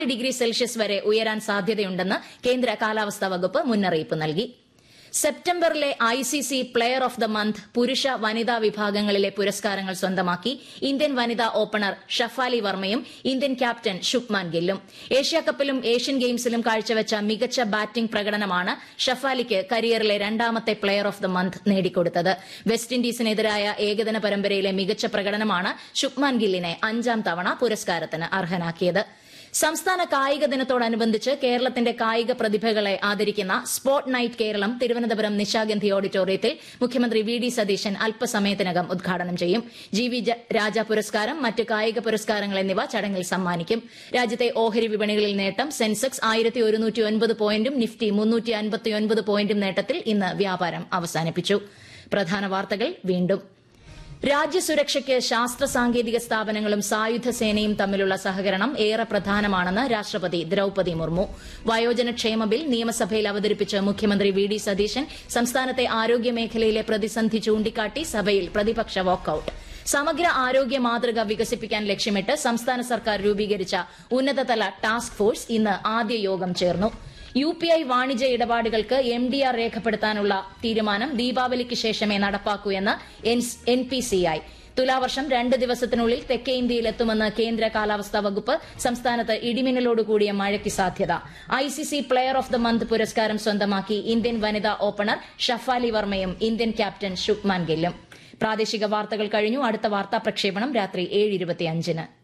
degree Celsius വരെ ഉയരാൻ സാധ്യതയുണ്ടെന്ന് കേന്ദ്ര കാലാവസ്ഥാ വകുപ്പ് മുന്നറിയിപ്പ് നൽകി സെപ്റ്റംബറിലെ I C C player of the month പുരുഷ വനിതാ വിഭാഗങ്ങളിലെ പുരസ്കാരങ്ങൾ സ്വന്തമാക്കി ഇന്ത്യൻ വനിതാ ഓപ്പണർ ഷഫാലി വർമ്മയും ഇന്ത്യൻ ക്യാപ്റ്റൻ ശുഭ്മാൻ ഗില്ലും ഏഷ്യാകപ്പിലും ഏഷ്യൻ ഗെയിംസിലും കാഴ്ചവെച്ച മികച്ച ബാറ്റിംഗ് പ്രകടനമാണ് ഷഫാലിക്ക് കരിയറിലെ രണ്ടാമത്തെ പ്ലെയർ ഓഫ് ദ മന്ത് നേടിക്കൊടുത്തത് വെസ്റ്റ് ഇൻഡീസിനെതിരായ ഏകദിന പരമ്പരയിലെ മികച്ച പ്രകടനമാണ് ശുഭ്മാൻ ഗില്ലിനെ അഞ്ചാം തവണ പുരസ്കാരത്തിന് അർഹനാക്കിയത് സംസ്ഥാന കായിക ദിനത്തോടനുബന്ധിച്ച് കേരളത്തിന്റെ കായിക പ്രതിഭകളെ ആദരിക്കുന്ന സ്പോർട് നൈറ്റ് കേരളം തിരുവനന്തപുരം നിശാഗന്ധി ഓഡിറ്റോറിയത്തിൽ മുഖ്യമന്ത്രി വി ഡി സതീശൻ അല്പസമയത്തിനകം ഉദ്ഘാടനം ചെയ്യും ജി വി രാജ പുരസ്കാരം മറ്റ് കായിക പുരസ്കാരങ്ങൾ എന്നിവ ചടങ്ങിൽ സമ്മാനിക്കും രാജ്യത്തെ ഓഹരി വിപണികളിൽ നേട്ടം സെൻസെക്സ് ആയിരത്തി ഒരുന്നൂറ്റി ഒൻപത് പോയിന്റും നിഫ്റ്റി മുന്നൂറ്റി അൻപത്തിയൊൻപത് പോയിന്റും നേട്ടത്തിൽ ഇന്ന് വ്യാപാരം അവസാനിപ്പിച്ചു പ്രധാന വാർത്തകൾ വീണ്ടും രാജ്യസുരക്ഷയ്ക്ക് ശാസ്ത്ര സാങ്കേതിക സ്ഥാപനങ്ങളും സായുധ സേനയും തമ്മിലുള്ള സഹകരണം ഏറെ പ്രധാനമാണെന്ന് രാഷ്ട്രപതി ദ്രൌപതി മുർമു വയോജന ക്ഷേമ ബിൽ നിയമസഭയിൽ അവതരിപ്പിച്ച് മുഖ്യമന്ത്രി വി ഡി സതീശൻ സംസ്ഥാനത്തെ ആരോഗ്യ മേഖലയിലെ പ്രതിസന്ധി ചൂണ്ടിക്കാട്ടി സഭയിൽ പ്രതിപക്ഷ വാക്കൌട്ട് സമഗ്ര ആരോഗ്യ മാതൃക വികസിപ്പിക്കാൻ ലക്ഷ്യമിട്ട് സംസ്ഥാന സർക്കാർ രൂപീകരിച്ച ഉന്നതതല ടാസ്ക് ഫോഴ്സ് ഇന്ന് ആദ്യ യോഗം ചേർന്നു യു പി ഐ വാണിജ്യ ഇടപാടുകൾക്ക് എം ഡി ആർ രേഖപ്പെടുത്താനുള്ള തീരുമാനം ദീപാവലിക്ക് ശേഷമേ നടപ്പാക്കൂ എന്ന് എൻ പി സി ഐ തുലാവർഷം രണ്ട് ദിവസത്തിനുള്ളിൽ തെക്കേ ഇന്ത്യയിലെത്തുമെന്ന് കേന്ദ്ര കാലാവസ്ഥാ വകുപ്പ് സംസ്ഥാനത്ത് ഇടിമിന്നലോടുകൂടിയ മഴയ്ക്ക് സാധ്യത ICC player of the month പുരസ്കാരം സ്വന്തമാക്കി ഇന്ത്യൻ വനിതാ ഓപ്പണർ ഷഫാലി വർമ്മയും ഇന്ത്യൻ ക്യാപ്റ്റൻ ശുഭ്മാൻ ഗില്ലും പ്രാദേശിക വാർത്തകൾ കഴിഞ്ഞു അടുത്ത വാർത്താ പ്രക്ഷേപണം രാത്രി ഏഴ് ഇരുപത്തിയഞ്ചിന്